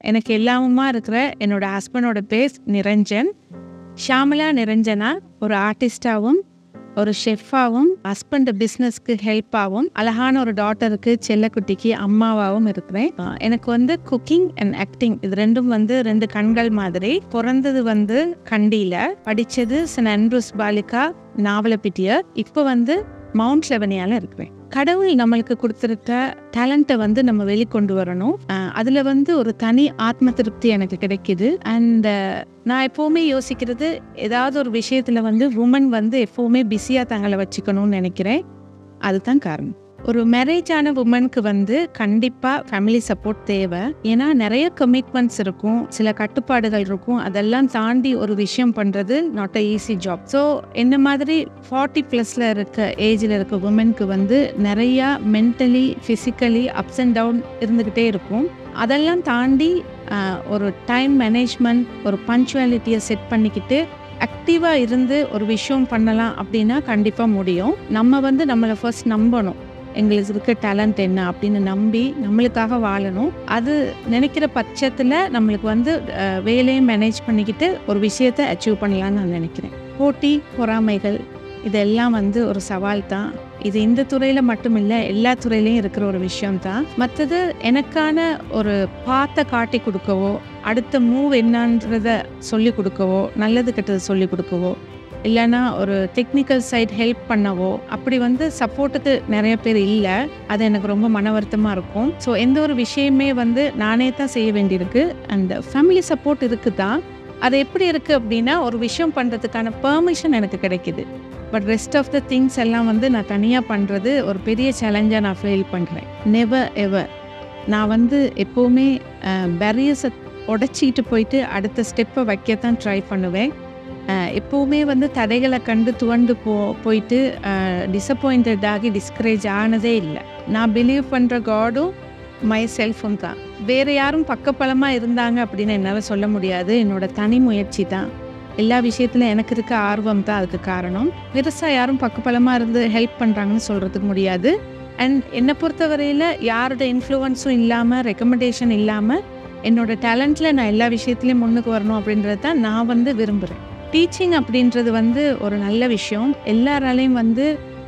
எனக்கு எல்லாமுமா இருக்கிற என்னோட ஹஸ்பண்டோட பேர் நிரஞ்சன் ஷாமலா நிரஞ்சனா ஒரு ஆர்டிஸ்டாகவும் ஒரு ஷெஃபாகவும் ஹஸ்பண்ட் பிஸ்னஸ்க்கு ஹெல்ப்பாகவும் அழகான ஒரு டாட்டருக்கு செல்லக்குட்டிக்கு அம்மாவாகவும் இருக்கிறேன் அஹ் எனக்கு வந்து குக்கிங் அண்ட் ஆக்டிங் இது ரெண்டும் வந்து ரெண்டு கண்கள் மாதிரி பிறந்தது வந்து கண்டியில் படித்தது சென் அண்ட்ரூஸ் பாலிகா நாவலப்பிட்டியர் இப்போ வந்து மவுண்ட் லெவனியால இருக்கிறேன் கடவுள் நம்மளுக்கு கொடுத்துருக்க டேலண்ட்டை வந்து நம்ம வெளிக்கொண்டு வரணும் அஹ் அதுல வந்து ஒரு தனி ஆத்ம திருப்தி எனக்கு கிடைக்குது அண்ட் நான் எப்போவுமே யோசிக்கிறது ஏதாவது ஒரு விஷயத்துல வந்து உமன் வந்து எப்போவுமே பிஸியா தங்களை வச்சுக்கணும்னு நினைக்கிறேன் அதுதான் காரணம் ஒரு மேரேஜ் ஆன உமனுக்கு வந்து கண்டிப்பா ஃபேமிலி சப்போர்ட் தேவை ஏன்னா நிறைய கமிட்மெண்ட்ஸ் இருக்கும் சில கட்டுப்பாடுகள் இருக்கும் அதெல்லாம் தாண்டி ஒரு விஷயம் பண்றது not a easy job so என்ன மாதிரி ஃபார்ட்டி ப்ளஸ்ல இருக்க ஏஜில் இருக்க உமனுக்கு வந்து நிறையா mentally physically ups and down இருந்துக்கிட்டே இருக்கும் அதெல்லாம் தாண்டி ஆஹ், ஒரு டைம் மேனேஜ்மெண்ட் ஒரு பங்க்சுவாலிட்டியை செட் பண்ணிக்கிட்டு ஆக்டிவாக இருந்து ஒரு விஷயம் பண்ணலாம் அப்படின்னா கண்டிப்பாக முடியும் நம்ம வந்து நம்மளை ஃபர்ஸ்ட் நம்பணும் எங்களுக்கு இருக்க டேலண்ட் என்ன அப்படின்னு நம்பி நம்மளுக்காக வாழணும் அது நினைக்கிற பட்சத்தில் நம்மளுக்கு வந்து அஹ், வேலையை மேனேஜ் பண்ணிக்கிட்டு ஒரு விஷயத்தை அச்சீவ் பண்ணலாம்னு நான் நினைக்கிறேன் போட்டி பொறாமைகள் இதெல்லாம் வந்து ஒரு சவால் தான் இது இந்த துறையில் மட்டும் இல்லை எல்லா துறையிலையும் இருக்கிற ஒரு விஷயம் தான் மற்றது எனக்கான ஒரு பாத்தை காட்டி கொடுக்கவோ அடுத்த மூவ் என்னன்றத சொல்லி கொடுக்கவோ நல்லது கெட்டது சொல்லி கொடுக்கவோ இல்லைன்னா ஒரு டெக்னிக்கல் சைட் ஹெல்ப் பண்ணவோ அப்படி வந்து சப்போர்ட்டுக்கு நிறைய பேர் இல்லை அது எனக்கு ரொம்ப மன வருத்தமாக இருக்கும் ஸோ எந்த ஒரு விஷயமே வந்து நானே தான் செய்ய வேண்டியிருக்கு அண்ட் ஃபேமிலி சப்போர்ட் இருக்குது தான் அது எப்படி இருக்குது அப்படின்னா ஒரு விஷயம் பண்ணுறதுக்கான பெர்மிஷன் எனக்கு கிடைக்குது but rest of the things எல்லாம் வந்து நான் தனியாக பண்ணுறது ஒரு பெரிய சேலஞ்சாக நான் ஃபீல் பண்ணுறேன் நெவர் எவர் நான் வந்து எப்போவுமே பேரியர்ஸை உடச்சிக்கிட்டு போயிட்டு அடுத்த ஸ்டெப்பை வைக்கத்தான் ட்ரை பண்ணுவேன் அஹ் எப்போவுமே வந்து தடைகளை கண்டு துவண்டு போ போயிட்டு டிசப்பாயிண்டட் ஆகி டிஸ்கரேஜ் ஆனதே இல்லை நான் பிலீவ் பண்ணுற காடும் மை செல்ஃபும் தான் வேறு யாரும் பக்கபலமாக இருந்தாங்க அப்படின்னு என்னால் சொல்ல முடியாது என்னோட தனி முயற்சி தான் எல்லா விஷயத்தில் எனக்கு இருக்க ஆர்வம் தான் அதுக்கு காரணம் பெருசாக யாரும் பக்கபலமாக இருந்து ஹெல்ப் பண்ணுறாங்கன்னு சொல்கிறதுக்கு முடியாது அண்ட் என்னை பொறுத்தவரையில் யாரோட இன்ஃப்ளூயன்ஸும் இல்லாமல் ரெக்கமெண்டேஷன் இல்லாமல் என்னோட டேலண்ட்டில் நான் எல்லா விஷயத்துலையும் முன்னுக்கு வரணும் அப்படின்றது தான் நான் வந்து விரும்புகிறேன் டீச்சிங் அப்படின்றது வந்து ஒரு நல்ல விஷயம் எல்லாராலையும் வந்து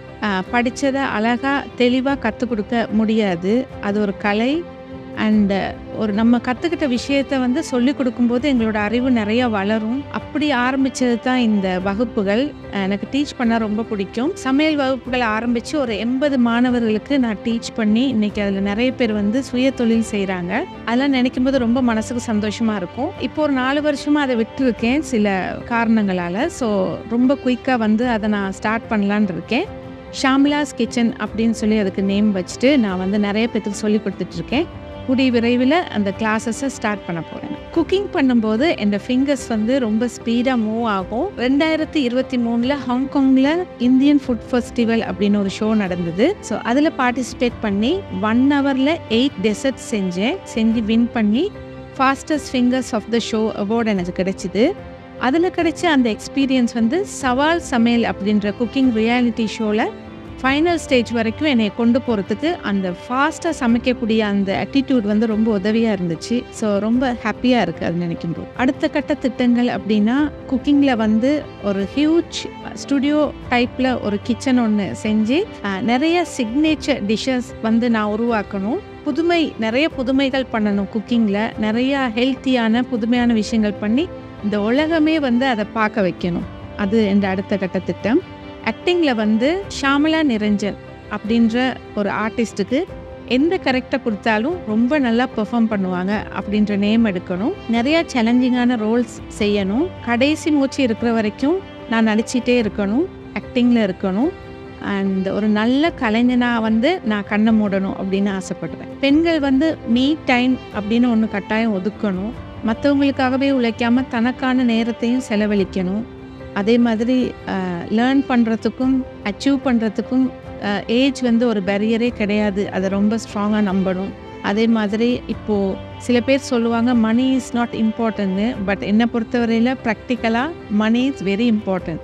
படித்ததை அழகாக தெளிவாக கற்றுக் கொடுக்க முடியாது அது ஒரு கலை அண்ட் ஒரு நம்ம கற்றுக்கிட்ட விஷயத்த வந்து சொல்லி கொடுக்கும்போது எங்களோட அறிவு நிறைய வளரும் அப்படி ஆரம்பித்தது தான் இந்த வகுப்புகள் எனக்கு டீச் பண்ண ரொம்ப பிடிக்கும் சமையல் வகுப்புகள் ஆரம்பித்து ஒரு எண்பது மாணவர்களுக்கு நான் டீச் பண்ணி இன்னைக்கு அதில் நிறைய பேர் வந்து சுய தொழில் செய்கிறாங்க அதெல்லாம் நினைக்கும் போது ரொம்ப மனசுக்கு சந்தோஷமாக இருக்கும் இப்போ ஒரு நாலு வருஷமாக அதை விட்டுருக்கேன் சில காரணங்களால் ஸோ ரொம்ப குயிக்காக வந்து அதை நான் ஸ்டார்ட் பண்ணலான் இருக்கேன் ஷாமிலாஸ் கிச்சன் அப்படின்னு சொல்லி அதுக்கு நேம் வச்சுட்டு நான் வந்து நிறைய பேத்துக்கு சொல்லி கொடுத்துட்ருக்கேன் கூடிய விரைவில் அந்த கிளாஸஸை ஸ்டார்ட் பண்ண போகிறேன் குக்கிங் பண்ணும்போது என் ஃபிங்கர்ஸ் வந்து ரொம்ப ஸ்பீடாக மூவ் ஆகும் ரெண்டாயிரத்தி இருபத்தி மூணில் ஹாங்காங்கில் இந்தியன் ஃபுட் ஃபெஸ்டிவல் அப்படின்னு ஒரு ஷோ நடந்தது ஸோ அதில் பார்ட்டிசிபேட் பண்ணி ஒன் ஹவரில் எயிட் டெசர்ட் செஞ்சேன் செஞ்சு வின் பண்ணி fastest fingers of the show award எனக்கு கிடைச்சிது அதில் கிடைச்ச அந்த எக்ஸ்பீரியன்ஸ் வந்து சவால் சமையல் அப்படின்ற குக்கிங் ரியாலிட்டி ஷோவில் ஃபைனல் ஸ்டேஜ் வரைக்கும் என்னை கொண்டு போகிறதுக்கு அந்த ஃபாஸ்ட்டாக சமைக்கக்கூடிய அந்த ஆட்டிடியூட் வந்து ரொம்ப உதவியாக இருந்துச்சு ஸோ ரொம்ப ஹாப்பியாக இருக்குது அது நினைக்கும் போது அடுத்த கட்ட திட்டங்கள் அப்படின்னா குக்கிங்கில் வந்து ஒரு ஹியூஜ் ஸ்டுடியோ டைப்பில் ஒரு கிச்சன் ஒன்று செஞ்சு அஹ், நிறைய சிக்னேச்சர் டிஷ்ஷஸ் வந்து நான் உருவாக்கணும் புதுமை நிறைய புதுமைகள் பண்ணணும் குக்கிங்கில் நிறைய ஹெல்த்தியான புதுமையான விஷயங்கள் பண்ணி இந்த உலகமே வந்து அதை பார்க்க வைக்கணும் அது என்ற அடுத்த கட்ட திட்டம் ஆக்டிங்கில் வந்து ஷாமலா நிரஞ்சன் அப்படின்ற ஒரு ஆர்டிஸ்ட்டுக்கு எந்த கரெக்டை கொடுத்தாலும் ரொம்ப நல்லா பெர்ஃபார்ம் பண்ணுவாங்க அப்படின்ற நேம் எடுக்கணும் நிறையா சேலஞ்சிங்கான ரோல்ஸ் செய்யணும் கடைசி மூச்சு இருக்கிற வரைக்கும் நான் நடிச்சிட்டே இருக்கணும் ஆக்டிங்கில் இருக்கணும் அண்ட் ஒரு நல்ல கலைஞனாக வந்து நான் கண்ணை மூடணும் அப்படின்னு ஆசைப்படுறேன் பெண்கள் வந்து மீ டைம் அப்படின்னு ஒன்று கட்டாயம் ஒதுக்கணும் மற்றவங்களுக்காகவே உழைக்காம தனக்கான நேரத்தையும் செலவழிக்கணும் அதே மாதிரி லேர்ன் பண்ணுறதுக்கும் அச்சீவ் பண்ணுறதுக்கும் ஏஜ் வந்து ஒரு பேரியரே கிடையாது அதை ரொம்ப ஸ்ட்ராங்காக நம்பணும் அதே மாதிரி இப்போது சில பேர் சொல்லுவாங்க மணி இஸ் நாட் இம்பார்ட்டன்ட்னு பட் என்னை பொறுத்தவரையில் ப்ராக்டிக்கலாக மணி இஸ் வெரி இம்பார்ட்டன்ட்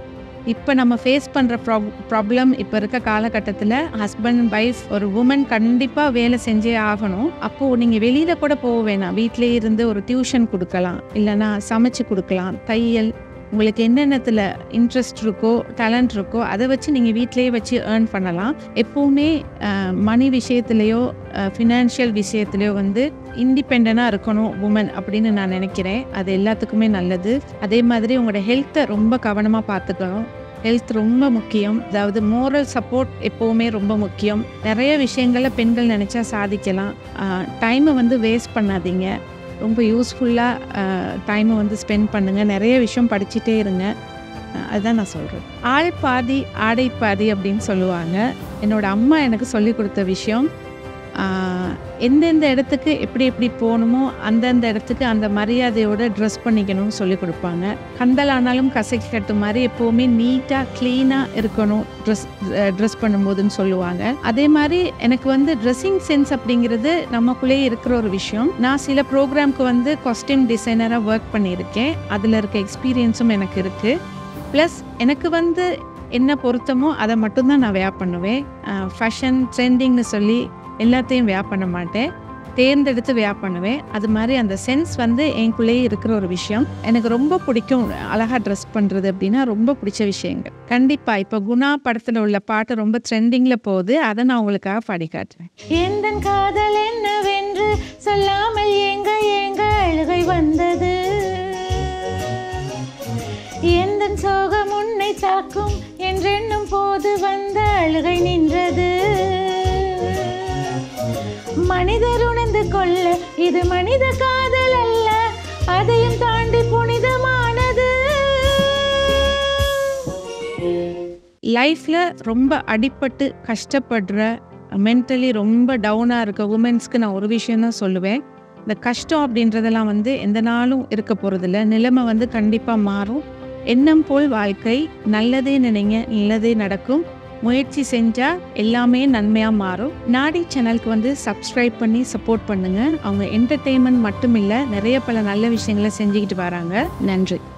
இப்போ நம்ம ஃபேஸ் பண்ணுற ப்ராப் ப்ராப்ளம் இப்போ இருக்க காலகட்டத்தில் ஹஸ்பண்ட் அண்ட் ஒய்ஃப் ஒரு உமன் கண்டிப்பாக வேலை செஞ்சே ஆகணும் அப்போது நீங்கள் வெளியில் கூட போக வேணாம் வீட்டிலே இருந்து ஒரு டியூஷன் கொடுக்கலாம் இல்லைன்னா சமைச்சு கொடுக்கலாம் தையல் உங்களுக்கு என்னென்னத்தில் இன்ட்ரெஸ்ட் இருக்கோ டேலண்ட் இருக்கோ அதை வச்சு நீங்கள் வீட்டிலேயே வச்சு ஏர்ன் பண்ணலாம் எப்போவுமே மணி விஷயத்துலையோ ஃபினான்ஷியல் விஷயத்துலையோ வந்து இண்டிபெண்ட்டாக இருக்கணும் உமன் அப்படின்னு நான் நினைக்கிறேன் அது எல்லாத்துக்குமே நல்லது அதே மாதிரி உங்களோட ஹெல்த்தை ரொம்ப கவனமாக பார்த்துக்கணும் ஹெல்த் ரொம்ப முக்கியம் அதாவது மோரல் சப்போர்ட் எப்போவுமே ரொம்ப முக்கியம் நிறைய விஷயங்களில் பெண்கள் நினச்சா சாதிக்கலாம் டைமை வந்து வேஸ்ட் பண்ணாதீங்க ரொம்ப யூஸ்ஃபுல்லாக டைமை வந்து ஸ்பெண்ட் பண்ணுங்கள் நிறைய விஷயம் படிச்சுட்டே இருங்க அஹ் அதுதான் நான் சொல்கிறேன் ஆள் பாதி ஆடை பாதி அப்படின்னு சொல்லுவாங்க என்னோட அம்மா எனக்கு சொல்லி கொடுத்த விஷயம் ஆஹ் எந்தெந்த இடத்துக்கு எப்படி எப்படி போகணுமோ அந்தந்த இடத்துக்கு அந்த மரியாதையோட ட்ரெஸ் பண்ணிக்கணும்னு சொல்லி கொடுப்பாங்க கந்தல் ஆனாலும் கசக்கி கட்டு மாதிரி எப்போவுமே நீட்டாக க்ளீனாக இருக்கணும் ட்ரெஸ் ட்ரெஸ் பண்ணும்போதுன்னு சொல்லுவாங்க அதே மாதிரி எனக்கு வந்து ட்ரெஸ்ஸிங் சென்ஸ் அப்படிங்கிறது நமக்குள்ளேயே இருக்கிற ஒரு விஷயம் நான் சில ப்ரோக்ராம்க்கு வந்து காஸ்டியூம் டிசைனராக ஒர்க் பண்ணியிருக்கேன் அதில் இருக்க எக்ஸ்பீரியன்ஸும் எனக்கு இருக்குது ப்ளஸ் எனக்கு வந்து என்ன பொருத்தமோ அதை மட்டும்தான் நான் வேர் பண்ணுவேன் ஃபேஷன் ட்ரெண்டிங்னு சொல்லி எல்லாத்தையும் வேர் பண்ண மாட்டேன் தேர்ந்தெடுத்து வேர் பண்ணுவேன் அது மாதிரி அந்த சென்ஸ் வந்து எனக்குள்ளேயே இருக்கிற ஒரு விஷயம் எனக்கு ரொம்ப பிடிக்கும் அழகாக ட்ரெஸ் பண்ணுறது அப்படின்னா ரொம்ப பிடிச்ச விஷயங்கள் கண்டிப்பாக இப்போ குணா படத்தில் உள்ள பாட்டு ரொம்ப ட்ரெண்டிங்கில் போகுது அதை நான் உங்களுக்காக பாடி காட்டுறேன் எந்தன் காதல் என்னவென்று சொல்லாமல் ஏங்க ஏங்க அழுகை வந்தது எந்தன் சோகம் உன்னை தாக்கும் என்றெண்ணும் போது வந்த அழுகை நின்றது மனிதர் உணர்ந்து கொள்ள இது மனித காதல் அல்ல அதையும் தாண்டி புனிதமானது லைஃப்பில் ரொம்ப அடிபட்டு கஷ்டப்படுற மென்டலி ரொம்ப டவுனாக இருக்க உமன்ஸ்க்கு நான் ஒரு விஷயம் தான் சொல்லுவேன் இந்த கஷ்டம் அப்படின்றதெல்லாம் வந்து எந்த நாளும் இருக்க போகிறதில்ல நிலைமை வந்து கண்டிப்பாக மாறும் எண்ணம் போல் வாழ்க்கை நல்லதே நினைங்க நல்லதே நடக்கும் முயற்சி செஞ்சால் எல்லாமே நன்மையாக மாறும் நாடி சேனலுக்கு வந்து சப்ஸ்கிரைப் பண்ணி சப்போர்ட் பண்ணுங்கள் அவங்க என்டர்டெயின்மெண்ட் மட்டும் இல்லை நிறைய பல நல்ல விஷயங்களை செஞ்சுக்கிட்டு வராங்க நன்றி